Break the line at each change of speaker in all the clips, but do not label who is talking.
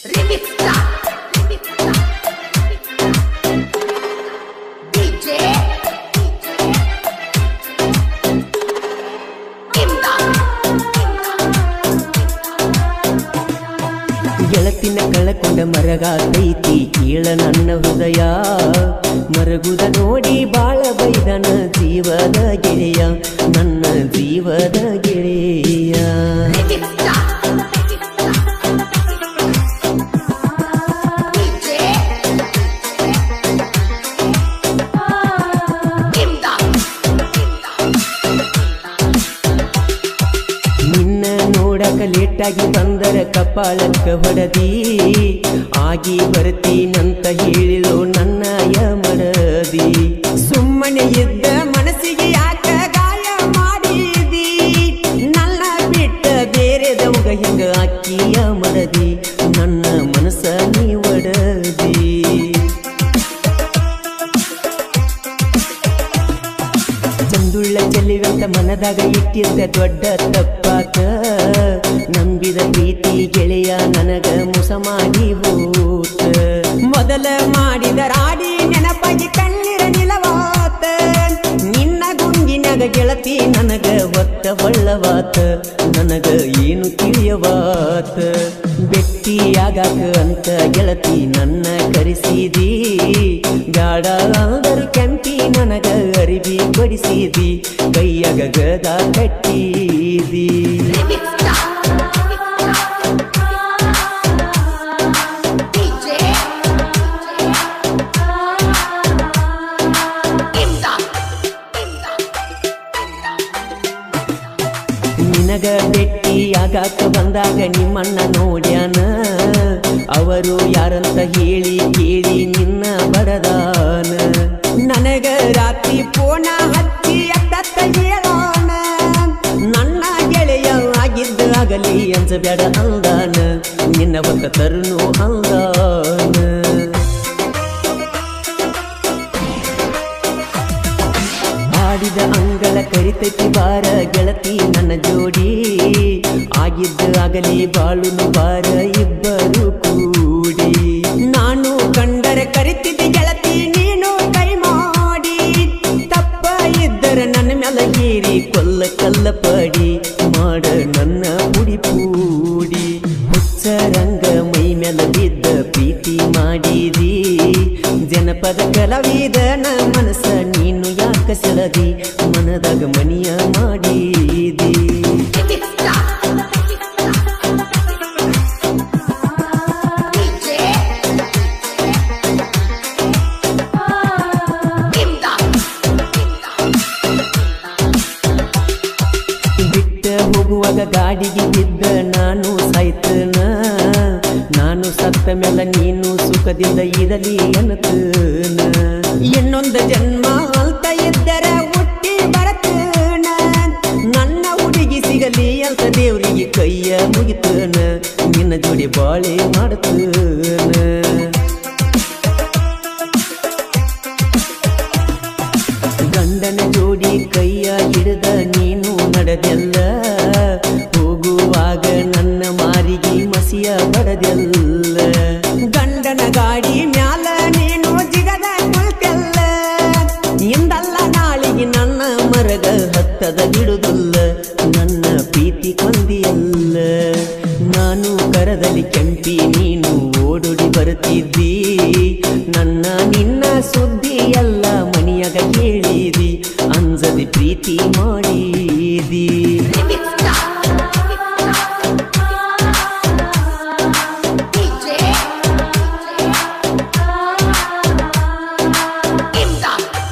Remixta. DJ. Imda.
ಗೆಳತಿನ ಕಳಕೊಂಡ ಮರಗಾತೈತಿ ಕೇಳ ನನ್ನ ಹೃದಯ ಮರಗುದ ನೋಡಿ ಬಾಳ ಬೈದನ ಜೀವದ ಗೆಳೆಯ ನನ್ನ ಜೀವದ ಗೆಳೆಯ
Remixta. DJ. Imda.
ನಿನ್ನ ನೋಡಕ ಲೇಟಾಗಿ ಬಂದರ ಕಪಾಳಕ್ಕ ಹೊಡದಿ ಆಗಿ ಬರ್ತೀನಂತ ಹೇಳಿಳು ನನ್ನಯ ಮಡದಿ ಸುಮ್ಮನೆ ಇದ್ದ ಮನಸ್ಸಿಗೆ ಯಾಕ ಗಾಯ ಮಾಡಿದಿ ನನ್ನ ಬಿಟ್ಟ ಬೇರೆದವ್ಗ ಹೆಂಗ ಅಕ್ಕಿಯ ಮಡದಿ ನನ್ನ ಮನಸ್ಸ ನೀ ಒಡದಿ ಚಂದುಳ್ಳ ಚೆಲ್ಲಿವಂತ ಮನದಾಗ ಇಟ್ಟಿದ್ದ ದೊಡ್ಡ ತಪ್ಪಾತ ನಂಬಿದ ಪ್ರೀತಿ ಗೆಳೆಯ ನನಗ ಮೋಸ ಮಾಡಿ ಹೋತ ಮೊದಲ ಮಾಡಿದ ರಾಡಿ ನೆನಪಾಗಿ ಕಣ್ಣೀರ ನಿಲವಾತ ನಿನ್ನ ಗುಂಗಿನಾಗ ಗೆಳತಿ ನನಗ ಒತ್ತ ಒಳ್ಳವಾತ ನನಗ ಏನು ತಿಳಿಯವಾತ ಬೆಟ್ಟಿಯಾಗಾಕ ಅಂತ ಗೆಳತಿ ನನ್ನ ಕರೆಸಿದಿ ಬ್ಯಾಡ ಅಂದರು ಕೆಂಪಿ ನನಗ ಅರಿವಿ ಬಡಿಸಿದಿ ಕೈಯಾಗ ಗದ ಕಟ್ಟಿದಿ
Remixta. DJ. Imda.
ನಿನಗ ಭೇಟಿಯಾಗಾಕ ಬಂದಾಗ ನಿಮ್ಮನ್ನ ನೋಡ್ಯಾನ ಅವರು ಯಾರಂತ ಹೇಳಿ ಕೇಳಿ ನಿನ್ನ ಬಡದಾನ ನನಗ ರಾತ್ರಿ ಪೋಣ ಹಚ್ಚಿ ಅತ್ತ ಹೇಳೋಣ ನನ್ನ ಗೆಳೆಯ ಆಗಿದ್ದ ಆಗಲಿ ಅಂಜಬೇಡ ಅಂದಾನ ನಿನ್ನ ಒಕ್ಕ ತರುನು ಅಂದಾನ ಆಡಿದ ಅಂಗಳ ಕರಿತೈತಿ ಬಾರ ಗೆಳತಿ ನನ್ನ ಜೋಡಿ ಆಗಿದ್ದ ಆಗಲಿ ಬಾಳುನು ಬಾರ ಇಬ್ಬರು ಕೂಡಿ ನಾನು ಕಂಡರೆ ಕರಿತಿದ್ದೆ ಗೆಳತಿ ನೀನು ಕೈ ಮಾಡಿ ತಪ್ಪ ಇದ್ದರ ನನ್ನ ಮ್ಯಾಲ ಗೀರಿ ಕೊಲ್ಲ ಕಲ್ಲ ಪಡಿ ಮಾಡ ನನ್ನ ಪುಡಿ ಪೂಡಿ ಹುಚ್ಚ ರಂಗ ಮೈ ಮ್ಯಾಲ ಬಿದ್ದ ಪ್ರೀತಿ ಮಾಡಿದಿ ಜನಪದ ಕಲಾವಿದನ ಮನಸ್ಸ ನೀನು ಯಾಕ ಸೆಳದಿ ಮನದಾಗ ಮನಿಯ ಮಾಡಿದಿ
Remixta. DJ. Imda.
ಬಿಟ್ಟ ಹೋಗುವಾಗ ಗಾಡಿಗೆ ಬಿದ್ದ ನಾನು ಸಾಯ್ತನ ನಾನು ಸತ್ತ ಮೇಲ ನೀನು ಸುಖದಿಂದ ಇರಲಿ ಅನತನ ಇನ್ನೊಂದು ಜನ್ಮ ಅಂತ ಇದ್ದರ ಹುಟ್ಟಿ ಬರತನ ನನ್ನ ಹುಡುಗಿ ಸಿಗಲಿ ಅಂತ ದೇವರಿಗೆ ಕೈಯ ಮುಗಿತನ ನಿನ್ನ ಜೋಡಿ ಬಾಳೆ ಮಾಡತನ ಗಂಡನ ಜೋಡಿ ಕೈಯ ಹಿಡಿದ ನೀನು ನಡೆದೆಲ್ಲ ಹೋಗುವಾಗ ನನ್ನ ಮಾರಿಗೆ ಮಸಿಯ ಬಡದೆಲ್ಲ ಗಂಡನ ಗಾಡಿ ಮ್ಯಾಲ ನೀನು ಜಿಗದ ಕುಳಿತೆಲ್ಲ ಇಂದಲ್ಲ ನಾಳಿಗೆ ನನ್ನ ಮರಗ ಹತ್ತದ ಬಿಡುದಿಲ್ಲ ನನ್ನ ಪ್ರೀತಿ ಕೊಂದಿಯಲ್ಲ ನಾನು ಕರದಲ್ಲಿ ಕೆಂಪಿ ನೀನು ಓಡೋಡಿ ಬರುತ್ತಿದ್ದಿ ನನ್ನ ನಿನ್ನ ಸುದ್ದಿ ಎಲ್ಲ ಮನಿಯಾಗ ಕೇಳಿದಿ ಅಂಜದಿ ಪ್ರೀತಿ ಮಾಡಿದಿ
Remixta. DJ. Imda.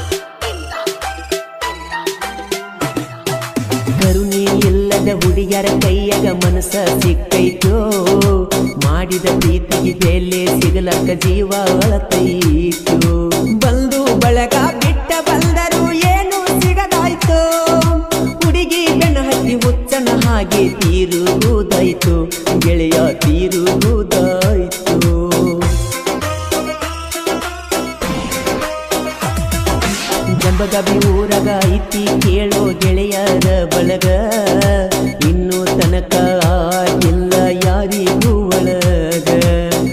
ಕರುಣೆ ಇಲ್ಲದ ಹುಡುಗಿಯರ ಕೈಯಾಗ ಮನಸ್ಸ ಸಿಕ್ಕೈತೋ ಮಾಡಿದ ಪ್ರೀತಿಗೆ ಬೆಲೆ ಸಿಗಲಕ್ಕ ಜೀವ ಅಳತೈತೋ ಬಂದು ಬಳಗ ಬಿಟ್ಟ ಬಂದರು ಏನು ಸಿಗದಾಯ್ತು ಹುಡುಗಿ ಬೆನ್ನ ಹತ್ತಿ ಹುಚ್ಚನ ಹಾಗೆ ತೀರುವುದಾಯ್ತು ಗೆಳೆಯ ತೀರುವುದಾಯ್ತು ಜಂಬಗಬಿ ಊರಗ ಐತಿ ಕೇಳೋ ಗೆಳೆಯರ ಬಳಗ ಇನ್ನು ತನಕ ಆಗಿಲ್ಲ ಯಾರಿಗೂ ಒಳಗ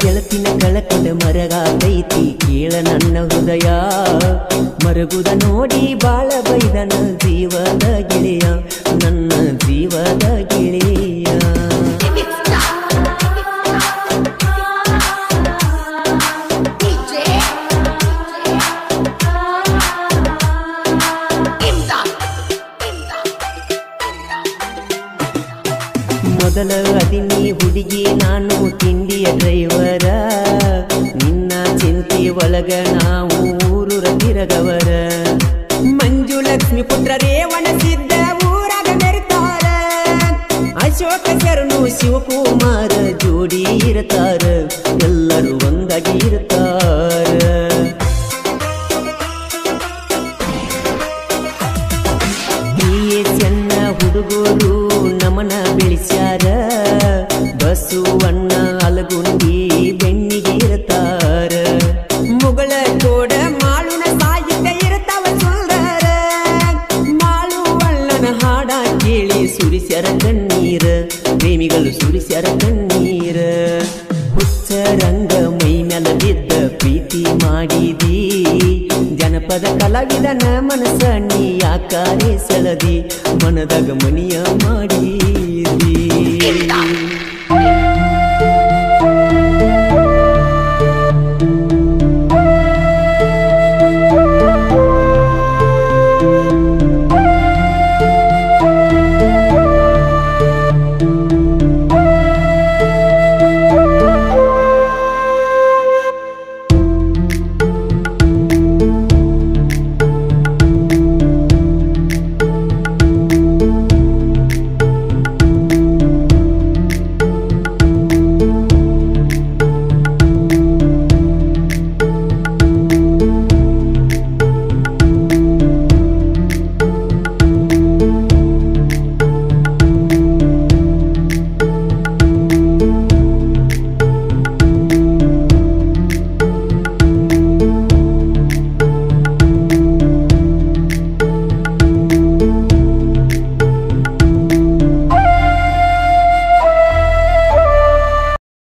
ಗೆಳತಿನ ಕಳಕದ ಮರಗಾತೈತಿ ಕೇಳ ನನ್ನ ಹೃದಯ ಮರಗುದ ನೋಡಿ ಬಾಳ ಬೈದನ ಜೀವದ ಗೆಳೆಯ ನನ್ನ ಜೀವದ ಗೆಳೆಯ
Give it stop. DJ. Imdad. Imdad.
ಮೊದಲ ಅದಿನಿ ಹುಡುಗಿ ನಾನು ತಿಂಡಿಯ ಡ್ರೈವರ ನಿನ್ನ ಚಿಂತೆ ಒಳಗ ನಾವು ಊರು ತಿರಗವರ ಮಂಜು ಲಕ್ಷ್ಮಿ ಪುತ್ರ ರೇವಣ ಸಿದ್ಧ ಊರಾಗ ಮೆರ್ತಾರ ಅಶೋಕ ಶರಣು ಶಿವಕುಮಾರ ಜೋಡಿ ಇರ್ತಾರ ಎಲ್ಲರೂ ಒಂದಾಗಿ ಇರ್ತಾರ ಚೆನ್ನ ಹುಡುಗರು ನಮನ ಬೆಳೆಸ್ಯಾರ ಬಸವಣ್ಣ ಅಲಗುಂಡಿ ಬೆನ್ನಿಗೆ ಇರ್ತಾರ ಮುಗಳ ಕೋಡ ಮಾಳುನ ಸಾಹಿತ್ಯ ಇರ್ತಾವ ಸುಂದರ ಮಾಳು ಅಣ್ಣನ ಹಾಡ ಕೇಳಿ ಸುರಿಸ್ಯಾರ ಕಣ್ಣೀರ ಪ್ರೇಮಿಗಳು ಸುರಿಸ್ಯಾರ ಕಣ್ಣೀರ ಹುಚ್ಚರಂಗ ಮೈ ಮ್ಯಾಲ ಬಿದ್ದ ಪ್ರೀತಿ ಮಾಡಿದಿ ಜನಪದ ಕಲಾವಿದನ ಮನಸ್ಸ ನೀ ಯಾಕಾರೆ ಸೆಳದಿ ಮನದಾಗ ಮನಿಯ ಮಾಡಿದಿ